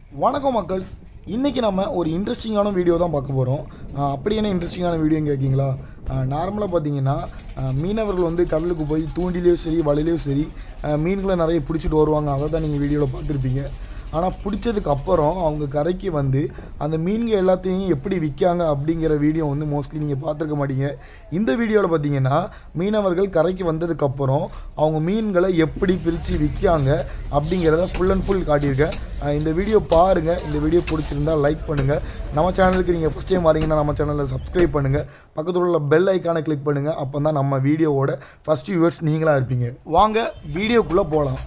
வணக்கம் மக்கள்ஸ் இன்றைக்கி நம்ம ஒரு இன்ட்ரெஸ்டிங்கான வீடியோ தான் பார்க்க போகிறோம் அப்படி என்ன இன்ட்ரெஸ்டிங்கான வீடியோன்னு கேட்கிங்களா நார்மலாக பார்த்தீங்கன்னா ஆஹ், மீனவர்கள் வந்து கடலுக்கு போய் தூண்டிலையும் சரி வலையிலையும் சரி ஆஹ், மீன்களை நிறைய பிடிச்சிட்டு வருவாங்க அதை தான் நீங்கள் வீடியோவில் பார்த்துருப்பீங்க ஆனால் பிடிச்சதுக்கு அப்புறம் அவங்க கரைக்கு வந்து அந்த மீன்கள் எல்லாத்தையும் எப்படி விற்காங்க அப்படிங்கிற வீடியோ வந்து மோஸ்ட்லி நீங்கள் பார்த்துருக்க மாட்டீங்க இந்த வீடியோவில் பார்த்தீங்கன்னா மீனவர்கள் கரைக்கு வந்ததுக்கப்புறம் அவங்க மீன்களை எப்படி பிரித்து விற்காங்க அப்படிங்கிறத ஃபுல் அண்ட் ஃபுல் காட்டியிருக்கேன் அஹ் இந்த வீடியோ பாருங்கள் இந்த வீடியோ பிடிச்சிருந்தா லைக் பண்ணுங்கள் நம்ம சேனலுக்கு நீங்கள் ஃபஸ்ட் டைம் வரீங்கன்னா நம்ம சேனலில் சப்ஸ்கிரைப் பண்ணுங்கள் பக்கத்தில் உள்ள பெல் ஐக்கானை கிளிக் பண்ணுங்கள் அப்போ தான் நம்ம வீடியோவோட ஃபஸ்ட் வியூவர்ஸ் நீங்களாக இருப்பீங்க வாங்க வீடியோக்குள்ளே போகலாம்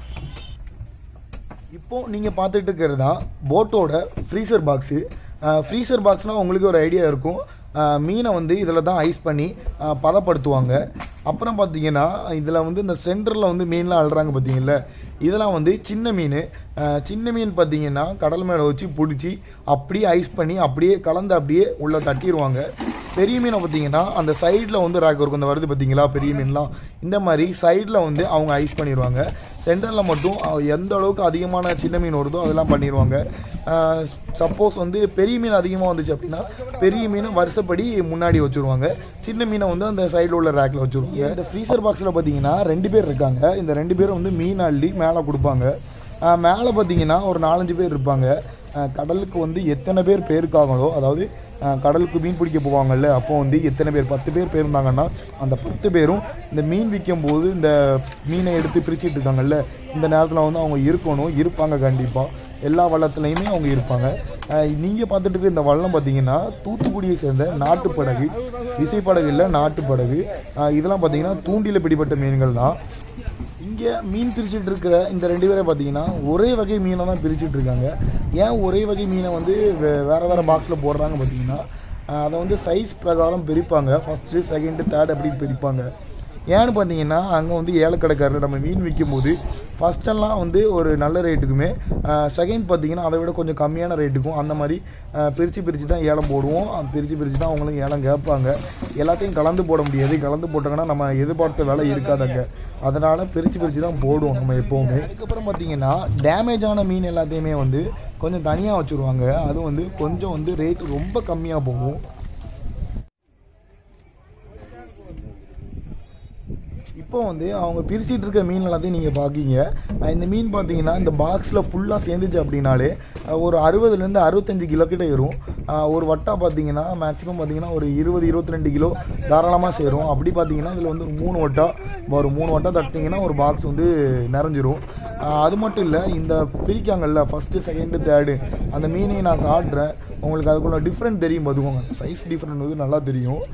இப்போ நீங்கள் பார்த்துட்டு இருக்கிறது தான் போட்டோட ஃப்ரீசர் பாக்ஸு ஃப்ரீசர் பாக்ஸ்னால் உங்களுக்கு ஒரு ஐடியா இருக்கும் அஹ், மீனை வந்து இதில் தான் ஐஸ் பண்ணி அஹ், பதப்படுத்துவாங்க அப்புறம் பார்த்தீங்கன்னா இதில் வந்து இந்த சென்டரில் வந்து மீன்லாம் அழுறாங்க பார்த்தீங்கல்ல இதெல்லாம் வந்து சின்ன மீன் அஹ், சின்ன மீன் பார்த்தீங்கன்னா கடல் மேலே வச்சு பிடிச்சி அப்படியே ஐஸ் பண்ணி அப்படியே கலந்து அப்படியே உள்ளே தட்டிடுவாங்க பெரிய மீனை பார்த்தீங்கன்னா அந்த சைடில் வந்து ரேக் இருக்கும் இந்த வருது பார்த்தீங்களா பெரிய மீன்லாம் இந்த மாதிரி சைடில் வந்து அவங்க ஐஸ் பண்ணிடுவாங்க சென்டரில் மட்டும் அஹ், எந்த அளவுக்கு அதிகமான சின்ன மீன் வருதோ அதெல்லாம் பண்ணிடுவாங்க சப்போஸ் வந்து பெரிய மீன் அதிகமாக வந்துச்சு அப்படின்னா பெரிய மீனை வருஷப்படி முன்னாடி வச்சுருவாங்க சின்ன மீனை வந்து அந்த சைடில் உள்ள ரேக்கில் வச்சுருவாங்க இந்த ஃப்ரீசர் பாக்ஸில் பார்த்தீங்கன்னா ரெண்டு பேர் இருக்காங்க இந்த ரெண்டு பேரும் வந்து மீன் அள்ளி மேலே கொடுப்பாங்க அஹ், மேலே பார்த்தீங்கன்னா ஒரு நாலஞ்சு பேர் இருப்பாங்க அஹ், கடலுக்கு வந்து எத்தனை பேர் பேருக்காங்களோ அதாவது அஹ், கடலுக்கு மீன் பிடிக்க போவாங்கல்ல அப்போ வந்து எத்தனை பேர் பத்து பேர் போயிருந்தாங்கன்னா அந்த பத்து பேரும் இந்த மீன் விற்கும் போது இந்த மீனை எடுத்து பிரிச்சுட்டு இருக்காங்கல்ல இந்த நேரத்தில் வந்து அவங்க இருக்கணும் இருப்பாங்க கண்டிப்பாக எல்லா வள்ளத்துலையுமே அவங்க இருப்பாங்க நீங்கள் பார்த்துட்டு இருக்க இந்த வள்ளம் பார்த்தீங்கன்னா தூத்துக்குடியை சேர்ந்த நாட்டு படகு விசைப்படகு இல்லை நாட்டு படகு அஹ், இதெல்லாம் பார்த்தீங்கன்னா தூண்டில பிடிப்பட்ட மீன்கள் தான் இங்கே மீன் பிரிச்சுட்டு இருக்கிற இந்த ரெண்டு பேரை பார்த்தீங்கன்னா ஒரே வகை மீனை தான் பிரிச்சுட்டு இருக்காங்க ஏன் ஒரே வகை மீனை வந்து வே- வேற வேறு பாக்ஸில் போடுறாங்க பார்த்தீங்கன்னா அஹ், அதை வந்து சைஸ் பிரகாரம் பிரிப்பாங்க ஃபஸ்ட்டு செகண்டு தேர்ட் அப்படி பிரிப்பாங்க ஏன்னு பார்த்தீங்கன்னா அங்கே வந்து ஏலக்கடைக்காரர் நம்ம மீன் விற்கும்போது ஃபஸ்ட்டெல்லாம் வந்து ஒரு நல்ல ரேட்டுக்குமே செகண்ட் பார்த்தீங்கன்னா அதை விட கொஞ்சம் கம்மியான ரேட்டுக்கும் அந்த மாதிரி பிரித்து பிரித்து தான் ஏலம் போடுவோம் பிரித்து பிரித்து தான் அவங்களும் ஏலம் கேட்பாங்க எல்லாத்தையும் கலந்து போட முடியாது கலந்து போட்டாங்கன்னா நம்ம எதிர்பார்த்த விலை இருக்காதங்க அதனால் பிரித்து பிரித்து தான் போடுவோம் நம்ம எப்போவுமே அதுக்கப்புறம் பார்த்தீங்கன்னா டேமேஜான மீன் எல்லாத்தையுமே வந்து கொஞ்சம் தனியாக வச்சுருவாங்க அது வந்து கொஞ்சம் வந்து ரேட் ரொம்ப கம்மியாக போகும் இப்போ வந்து அவங்க பிரிச்சிட்டு இருக்க மீன் எல்லாத்தையும் நீங்கள் பார்க்கீங்க அஹ் இந்த மீன் பார்த்தீங்கன்னா இந்த பாக்ஸில் ஃபுல்லாக சேர்ந்துச்சு அப்படின்னாலே அஹ் ஒரு அறுபதுலேருந்து அறுபத்தஞ்சு கிலோ கிட்ட ஏறும் அஹ் ஒரு வட்டா பார்த்தீங்கன்னா மேக்ஸிமம் பார்த்தீங்கன்னா ஒரு இருபது இருபத்தி ரெண்டு கிலோ தாராளமாக சேரும் அப்படி பார்த்தீங்கன்னா இதில் வந்து ஒரு மூணு வட்டா ஒரு மூணு வட்டா தட்டிங்கன்னா ஒரு பாக்ஸ் வந்து நிறைஞ்சிரும் அஹ் அது மட்டும் இல்லை இந்த பிரிக்காங்கல்ல ஃபஸ்ட்டு செகண்டு தேர்டு அந்த மீனையும் நான் காட்டுறேன் உங்களுக்கு அதுக்குள்ள டிஃப்ரெண்ட் தெரியும் பார்த்துக்கோங்க சைஸ் டிஃப்ரெண்ட் வந்து நல்லா தெரியும்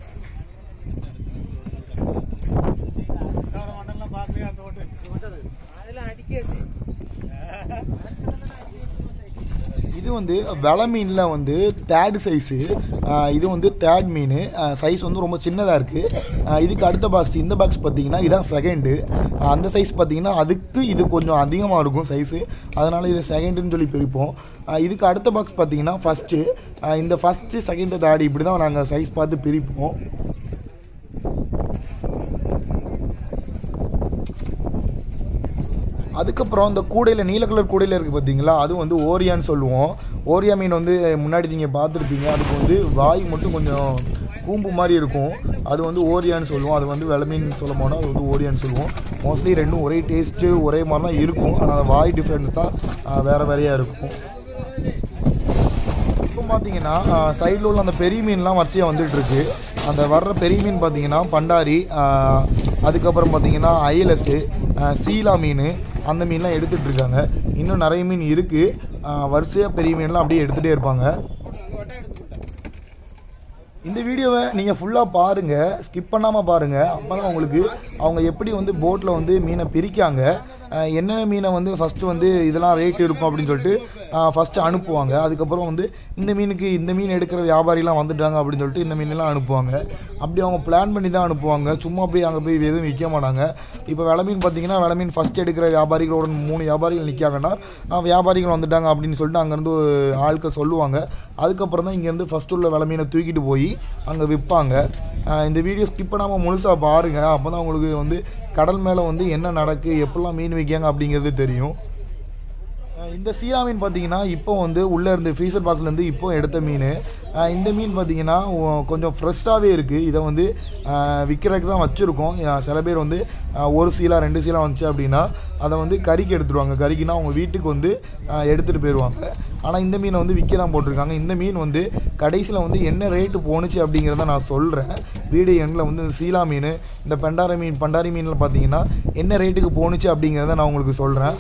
இது வந்து வெலை மீனில் வந்து தேர்டு சைஸு இது வந்து தேர்ட் மீன் சைஸ் வந்து ரொம்ப சின்னதாக இருக்குது இதுக்கு அடுத்த பாக்ஸ் இந்த பாக்ஸ் பார்த்தீங்கன்னா இதான் செகண்டு அந்த சைஸ் பார்த்தீங்கன்னா அதுக்கு இது கொஞ்சம் அதிகமாக இருக்கும் சைஸு அதனால் இது செகண்டுன்னு சொல்லி பிரிப்போம் அஹ் இதுக்கு அடுத்த பாக்ஸ் பார்த்தீங்கன்னா ஃபஸ்ட்டு இந்த ஃபஸ்ட்டு செகண்டு தேர்டு இப்படி தான் நாங்கள் சைஸ் பார்த்து பிரிப்போம் அதுக்கப்புறம் இந்த கூடையில் நீல கலர் கூடையில் இருக்குது பார்த்தீங்களா அது வந்து ஓரியான்னு சொல்லுவோம் ஓரியா மீன் வந்து முன்னாடி நீங்கள் பார்த்துருப்பீங்க அதுக்கு வந்து வாய் மட்டும் கொஞ்சம் கூம்பு மாதிரி இருக்கும் அது வந்து ஓரியான்னு சொல்லுவோம் அது வந்து வெலை மீன் சொல்ல போனால் அது வந்து ஓரியான்னு சொல்லுவோம் மோஸ்ட்லி ரெண்டும் ஒரே டேஸ்ட்டு ஒரே மாதிரி தான் இருக்கும் ஆனால் வாய் டிஃப்ரெண்ட் தான் ஆஹ், வேறு வேறையாக இருக்கும் இப்போ பார்த்தீங்கன்னா சைடில் உள்ள அந்த பெரிய மீன்லாம் வரிசையாக வந்துட்டு இருக்கு அந்த வர்ற பெரிய மீன் பார்த்தீங்கன்னா பண்டாரி ஆஹ், அதுக்கப்புறம் பார்த்தீங்கன்னா ஐலஸு சீலா மீன் அந்த மீன்லாம் எடுத்துகிட்டு இருக்காங்க இன்னும் நிறைய மீன் இருக்குது வரிசையாக பெரிய மீன்லாம் அப்படியே எடுத்துகிட்டே இருப்பாங்க இந்த வீடியோவை நீங்கள் ஃபுல்லாக பாருங்கள் ஸ்கிப் பண்ணாமல் பாருங்கள் அப்போ தான் உங்களுக்கு அவங்க எப்படி வந்து போட்டில் வந்து மீனை பிரிக்காங்க அஹ் என்னென்ன மீனை வந்து ஃபஸ்ட்டு வந்து இதெல்லாம் ரேட் இருக்கும் அப்படின்னு சொல்லிட்டு ஃபஸ்ட்டு அனுப்புவாங்க அதுக்கப்புறம் வந்து இந்த மீனுக்கு இந்த மீன் எடுக்கிற வியாபாரிலாம் வந்துட்டாங்க அப்படின்னு சொல்லிட்டு இந்த மீனெல்லாம் அனுப்புவாங்க அப்படி அவங்க பிளான் பண்ணி தான் அனுப்புவாங்க சும்மா போய் அங்கே போய் எதுவும் விற்க மாட்டாங்க இப்போ விலை மீன் பார்த்தீங்கன்னா விலை மீன் ஃபஸ்ட் எடுக்கிற வியாபாரிகளோட மூணு வியாபாரிகள் நிற்காங்கன்னா அஹ் வியாபாரிகள் வந்துட்டாங்க அப்படின்னு சொல்லிட்டு அங்கேருந்து ஆட்கள் சொல்லுவாங்க அதுக்கப்புறம் தான் இங்கேருந்து ஃபஸ்ட்டு உள்ள விலை மீனை தூக்கிட்டு போய் அங்கே விற்பாங்க அஹ் இந்த வீடியோ ஸ்கிப் பண்ணாமல் முழுசாக பாருங்கள் அப்போ தான் உங்களுக்கு வந்து கடல் மேலே வந்து என்ன நடக்கு எப்படிலாம் மீன் விற்காங்க அப்படிங்கிறது தெரியும் அஹ் இந்த சீலா மீன் பார்த்தீங்கன்னா இப்போ வந்து உள்ளே இருந்து ஃப்ரீசர் பாக்ஸ்லேருந்து இப்போ எடுத்த மீன் அஹ் இந்த மீன் பார்த்தீங்கன்னா ஒ- கொஞ்சம் ஃப்ரெஷ்ஷாகவே இருக்குது இதை வந்து விற்கிறதுக்கு தான் வச்சுருக்கோம் அஹ் சில பேர் வந்து அஹ் ஒரு சீலா ரெண்டு சீலா வந்துச்சு அப்படின்னா அதை வந்து கறிக்கு எடுத்துருவாங்க கறிக்குன்னா அவங்க வீட்டுக்கு வந்து எடுத்துகிட்டு போயிடுவாங்க ஆனால் இந்த மீனை வந்து விற்க தான் போட்டிருக்காங்க இந்த மீன் வந்து கடைசியில் வந்து என்ன ரேட்டு போணுச்சு அப்படிங்கிறத நான் சொல்கிறேன் வீடியோ எண்ணில் வந்து இந்த சீலா மீன் இந்த பண்டாரி மீன் பண்டாரி மீனில் பார்த்தீங்கன்னா என்ன ரேட்டுக்கு போணுச்சு அப்படிங்கிறத நான் உங்களுக்கு சொல்கிறேன்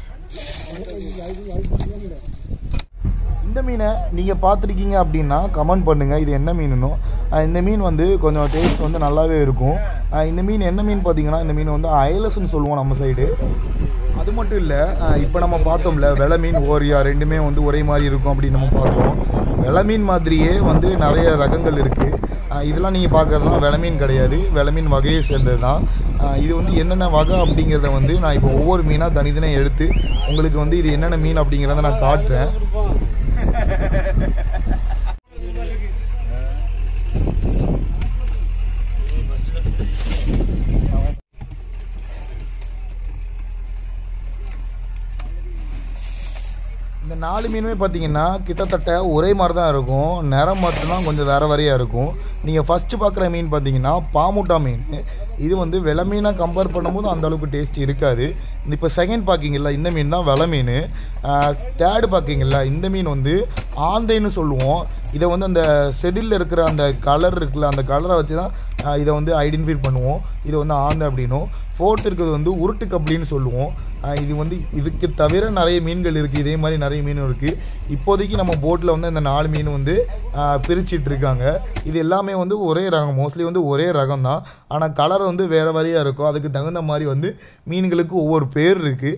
இந்த மீனை நீங்கள் பார்த்துருக்கீங்க அப்படின்னா கமெண்ட் பண்ணுங்கள் இது என்ன மீனுன்னு அஹ் இந்த மீன் வந்து கொஞ்சம் டேஸ்ட் வந்து நல்லாவே இருக்கும் அஹ் இந்த மீன் என்ன மீன் பார்த்தீங்கன்னா இந்த மீன் வந்து அயலஸ்ன்னு சொல்லுவோம் நம்ம சைடு அது மட்டும் இல்லை இப்போ நம்ம பார்த்தோம்ல வெலை மீன் ஓரியா ரெண்டுமே வந்து ஒரே மாதிரி இருக்கும் அப்படின்னு நம்ம பார்த்தோம் வெலை மீன் மாதிரியே வந்து நிறைய ரகங்கள் இருக்குது இதெல்லாம் நீங்கள் பார்க்குறதுலாம் வெலை மீன் கிடையாது வெலை மீன் வகையை சேர்ந்தது தான் அஹ் இது வந்து என்னென்ன வகை அப்படிங்கிறத வந்து நான் இப்போ ஒவ்வொரு மீனாக தனித்தனியாக எடுத்து உங்களுக்கு வந்து இது என்னென்ன மீன் அப்படிங்கிறத நான் காட்டுறேன் இந்த நாலு மீனுமே பார்த்தீங்கன்னா கிட்டத்தட்ட ஒரே மாதிரி தான் இருக்கும் நிறம் மட்டும்தான் கொஞ்சம் வேறு வேறையாக இருக்கும் நீங்கள் ஃபஸ்ட்டு பார்க்குற மீன் பார்த்தீங்கன்னா பாமுட்டா மீன் இது வந்து வெலை மீனாக கம்பேர் பண்ணும்போது அந்த அளவுக்கு டேஸ்ட் இருக்காது இப்போ செகண்ட் பார்க்கிங்கல்ல இந்த மீன் தான் வெலை மீன் தேர்டு பார்க்கிங்கல்ல இந்த மீன் வந்து ஆந்தைன்னு சொல்லுவோம் இதை வந்து அந்த செதிலில் இருக்கிற அந்த கலர் இருக்குல்ல அந்த கலரை வச்சு தான் ஆஹ் இதை வந்து ஐடென்டிஃபை பண்ணுவோம் இது வந்து ஆந்தை அப்படின்னும் ஃபோர்த் இருக்கிறது வந்து உருட்டு கப்ளின்னு சொல்லுவோம் ஆஹ் இது வந்து இதுக்கு தவிர நிறைய மீன்கள் இருக்குது இதே மாதிரி நிறைய மீன் இருக்குது இப்போதைக்கு நம்ம போட்டில் வந்து இந்த நாலு மீன் வந்து ஆஹ் பிரிச்சிட்டு இருக்காங்க இது எல்லாமே வந்து ஒரே ரகம் மோஸ்ட்லி வந்து ஒரே ரகம் தான் ஆனால் கலர் வந்து வேறு வேறையாக இருக்கும் அதுக்கு தகுந்த மாதிரி வந்து மீன்களுக்கு ஒவ்வொரு பேர் இருக்குது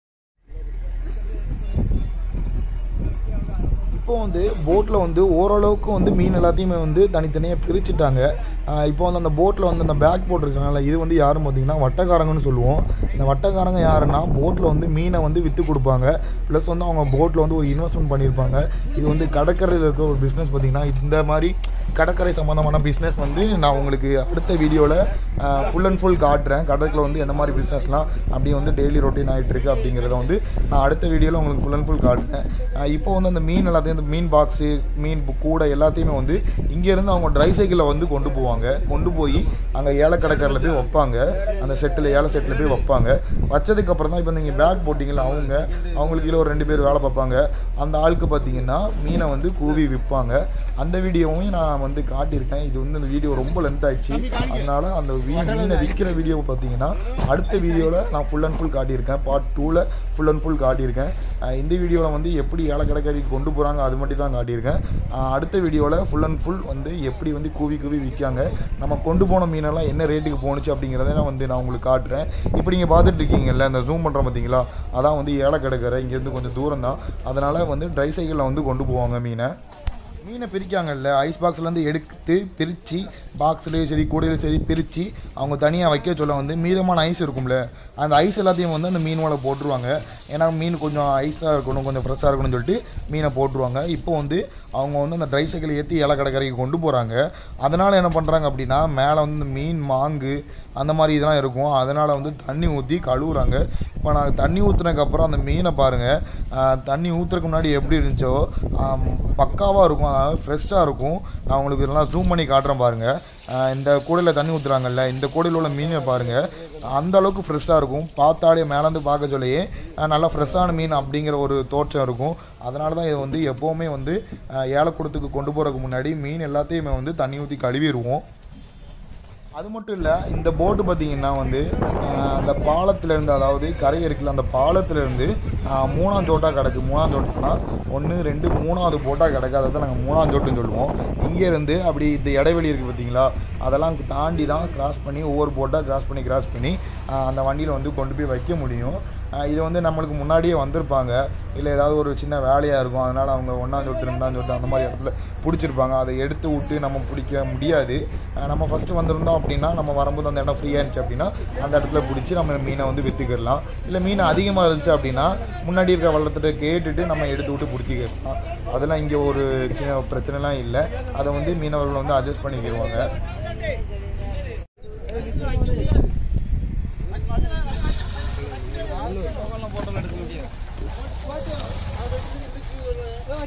இப்போ வந்து போட்டில் வந்து ஓரளவுக்கு வந்து மீன் எல்லாத்தையுமே வந்து தனித்தனியாக பிரிச்சுட்டாங்க ஆஹ் இப்போ வந்து அந்த போட்டில் வந்து அந்த பேக் போட்டிருக்காங்கல்ல இது வந்து யாரும் பார்த்தீங்கன்னா வட்டக்காரங்கன்னு சொல்லுவோம் இந்த வட்டக்காரங்க யாருன்னா போட்டில் வந்து மீனை வந்து விற்று கொடுப்பாங்க ப்ளஸ் வந்து அவங்க போட்டில் வந்து ஒரு இன்வெஸ்ட்மெண்ட் பண்ணியிருப்பாங்க இது வந்து கடற்கரையில் இருக்க ஒரு பிஸ்னஸ் பார்த்தீங்கன்னா இந்த மாதிரி கடற்கரை சம்மந்தமான பிஸ்னஸ் வந்து நான் உங்களுக்கு அடுத்த வீடியோவில் ஃபுல் அண்ட் ஃபுல் காட்டுறேன் கடற்கரை வந்து எந்த மாதிரி பிஸ்னஸ்லாம் அப்படி வந்து டெய்லி ரொட்டீன் ஆகிட்டு இருக்கு அப்படிங்கிறத வந்து நான் அடுத்த வீடியோவில் உங்களுக்கு ஃபுல் அண்ட் ஃபுல் காட்டுறேன் ஆஹ் இப்போ வந்து அந்த மீன் எல்லாத்தையும் இந்த மீன் பாக்ஸு மீன் பு- கூடை எல்லாத்தையுமே வந்து இங்கேருந்து அவங்க ட்ரை சைக்கிளில் வந்து கொண்டு போவாங்க கொண்டு போய் அங்கே ஏலக்கடைக்காரில் போய் வைப்பாங்க அந்த செட்டில் ஏல செட்டில் போய் வைப்பாங்க வச்சதுக்கப்புறம் தான் இப்போ நீங்கள் பேக் போட்டிங்களா அவங்க அவங்களுக்கு கீழே ஒரு ரெண்டு பேர் வேலை பார்ப்பாங்க அந்த ஆளுக்கு பார்த்தீங்கன்னா மீனை வந்து கூவி விற்பாங்க அந்த வீடியோவும் நான் வந்து காட்டியிருக்கேன் இது வந்து இந்த வீடியோ ரொம்ப லென்த் ஆயிடுச்சு அதனால அந்த வீ- மீனை விற்கிற வீடியோவை பார்த்தீங்கன்னா அடுத்த வீடியோவில் நான் ஃபுல் அண்ட் ஃபுல் காட்டியிருக்கேன் பார்ட் டூவில் ஃபுல் அண்ட் ஃபுல் காட்டியிருக்கேன் அஹ் இந்த வீடியோவில் வந்து எப்படி ஏலக்கடைக்காரிக்கு கொண்டு போகிறாங்க அது மட்டும் தான் காட்டியிருக்கேன் அஹ் அடுத்த வீடியோவில் ஃபுல் அண்ட் ஃபுல் வந்து எப்படி வந்து கூவி கூவி விற்காங்க நம்ம கொண்டு போன மீனெல்லாம் என்ன ரேட்டுக்கு போணுச்சு அப்படிங்கிறத நான் வந்து நான் உங்களுக்கு காட்டுறேன் இப்போ நீங்கள் பார்த்துட்டு இருக்கீங்கல்ல இந்த ஜூம் பண்ணுறோம் பார்த்தீங்களா அதான் வந்து ஏலக்கடைக்காரை இங்கேருந்து கொஞ்சம் தூரம் தான் அதனால் வந்து ட்ரை சைக்கிளில் வந்து கொண்டு போவாங்க மீனை மீனை பிரிக்காங்கல்ல ஐஸ் பாக்ஸ்லேருந்து எடுத்து பிரித்து பாக்ஸ்லேயும் சரி கூடையிலும் சரி பிரித்து அவங்க தனியாக வைக்க சொல்ல வந்து மீதமான ஐஸ் இருக்கும்ல அந்த ஐஸ் எல்லாத்தையும் வந்து அந்த மீன் மேலே போட்டுருவாங்க ஏன்னா மீன் கொஞ்சம் ஐஸாக இருக்கணும் கொஞ்சம் ஃப்ரெஷ்ஷாக இருக்கணும்னு சொல்லிட்டு மீனை போட்டுருவாங்க இப்போ வந்து அவங்க வந்து அந்த ட்ரை சைக்கிளை ஏற்றி ஏலக்கடைக்கரைக்கு கொண்டு போகிறாங்க அதனால் என்ன பண்ணுறாங்க அப்படின்னா மேலே வந்து இந்த மீன் மாங்கு அந்த மாதிரி இதெல்லாம் இருக்கும் அதனால் வந்து தண்ணி ஊற்றி கழுவுறாங்க இப்போ நான் தண்ணி ஊற்றுனதுக்கப்புறம் அந்த மீனை பாருங்கள் தண்ணி ஊற்றுறதுக்கு முன்னாடி எப்படி இருந்துச்சோ ஆம், பக்காவாக இருக்கும் அதாவது ஃப்ரெஷ்ஷாக இருக்கும் நான் உங்களுக்கு இதெல்லாம் ஜூம் பண்ணி காட்டுறேன் பாருங்கள் ஆஹ் இந்த கூடையில் தண்ணி ஊற்றுறாங்கல்ல இந்த கூடையில் உள்ள மீனை பாருங்கள் அந்த அளவுக்கு ஃப்ரெஷ்ஷாக இருக்கும் பார்த்தாலே மேலேருந்து பார்க்க சொல்லியே ஆஹ் நல்லா ஃப்ரெஷ்ஷான மீன் அப்படிங்கிற ஒரு தோற்றம் இருக்கும் அதனால தான் இதை வந்து எப்போவுமே வந்து ஆஹ் ஏலக்கூடத்துக்கு கொண்டு போகிறதுக்கு முன்னாடி மீன் எல்லாத்தையுமே வந்து தண்ணி ஊற்றி கழுவிடுவோம் அது மட்டும் இல்லை இந்த போட்டு பார்த்தீங்கன்னா வந்து ஆஹ், அந்த பாலத்திலேருந்து அதாவது கரை இருக்குல்ல அந்த பாலத்திலேருந்து மூணாம் ஜோட்டா கிடக்கு மூணாம் ஜோட்டானா ஒன்று ரெண்டு மூணாவது போட்டா கிடக்காத தான் நாங்கள் மூணாம் ஜோட்டுன்னு சொல்லுவோம் இங்கேருந்து அப்படி இந்த இடைவெளி இருக்குது பார்த்தீங்களா அதெல்லாம் தாண்டி தான் கிராஸ் பண்ணி ஒவ்வொரு போட்டாக கிராஸ் பண்ணி கிராஸ் பண்ணி ஆஹ், அந்த வண்டியில் வந்து கொண்டு போய் வைக்க முடியும் ஆஹ், இது வந்து நம்மளுக்கு முன்னாடியே வந்திருப்பாங்க இல்லை ஏதாவது ஒரு சின்ன வேலையாக இருக்கும் அதனால் அவங்க ஒன்றாம் சொட்டு ரெண்டாம் சொட்டு அந்த மாதிரி இடத்துல பிடிச்சிருப்பாங்க அதை எடுத்து விட்டு நம்ம பிடிக்க முடியாது ஆஹ், நம்ம ஃபஸ்ட்டு வந்திருந்தோம் அப்படின்னா நம்ம வரும்போது அந்த இடம் ஃப்ரீயாக இருந்துச்சு அப்படின்னா அந்த இடத்துல பிடிச்சி நம்ம மீனை வந்து விற்றுக்கிடலாம் இல்லை மீன் அதிகமாக இருந்துச்சு அப்படின்னா முன்னாடி இருக்க வள்ளத்திட்ட கேட்டுட்டு நம்ம எடுத்து விட்டு பிடிச்சிக்கிடலாம் அதெல்லாம் இங்கே ஒரு சின்ன பிரச்சனைலாம் இல்லை அதை வந்து மீனவர்கள் வந்து அட்ஜஸ்ட் பண்ணிக்கிடுவாங்க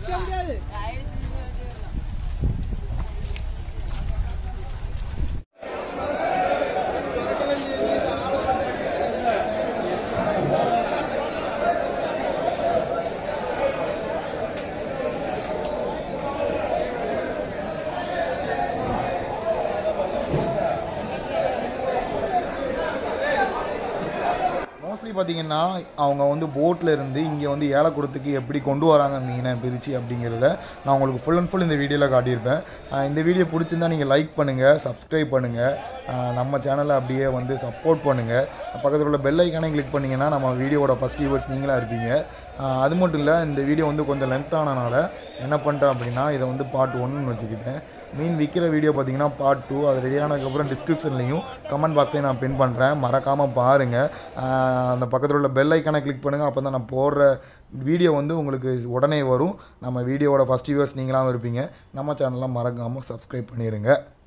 மோஸ்ட்லி பார்த்தீங்கன்னா அவங்க வந்து போட்டில் இருந்து இங்கே வந்து ஏலக்குடத்துக்கு எப்படி கொண்டு வராங்க மீனை பிரித்து அப்படிங்கிறத நான் உங்களுக்கு ஃபுல் அண்ட் ஃபுல் இந்த வீடியோவில் காட்டியிருப்பேன் ஆஹ் இந்த வீடியோ பிடிச்சிருந்தா நீங்கள் லைக் பண்ணுங்கள் சப்ஸ்கிரைப் பண்ணுங்கள் நம்ம சேனலை அப்படியே வந்து சப்போர்ட் பண்ணுங்கள் பக்கத்தில் உள்ள பெல் ஐக்கானே கிளிக் பண்ணிங்கன்னா நம்ம வீடியோவோட ஃபஸ்ட் வியூவர்ஸ் நீங்களாக இருப்பீங்க ஆஹ் அது மட்டும் இல்லை இந்த வீடியோ வந்து கொஞ்சம் லென்த் ஆனனால என்ன பண்ணிட்டேன் அப்படின்னா இதை வந்து பார்ட் ஒன்னு வச்சுக்கிட்டேன் மீன் விற்கிற வீடியோ பார்த்தீங்கன்னா பார்ட் டூ அது ரெடி ஆனதுக்கப்புறம் டிஸ்கிரிப்ஷன்லையும் கமெண்ட் பாக்ஸையும் நான் பின் பண்ணுறேன் மறக்காமல் பாருங்கள் அந்த பக்கத்தில் உள்ள பெல் ஐக்கானை கிளிக் பண்ணுங்கள் அப்போ தான் நான் போடுற வீடியோ வந்து உங்களுக்கு உடனே வரும் நம்ம வீடியோவோட ஃபஸ்ட் வியூவர்ஸ் நீங்களாகவும் இருப்பீங்க நம்ம சேனல்லாம் மறக்காமல் சப்ஸ்கிரைப் பண்ணிடுங்க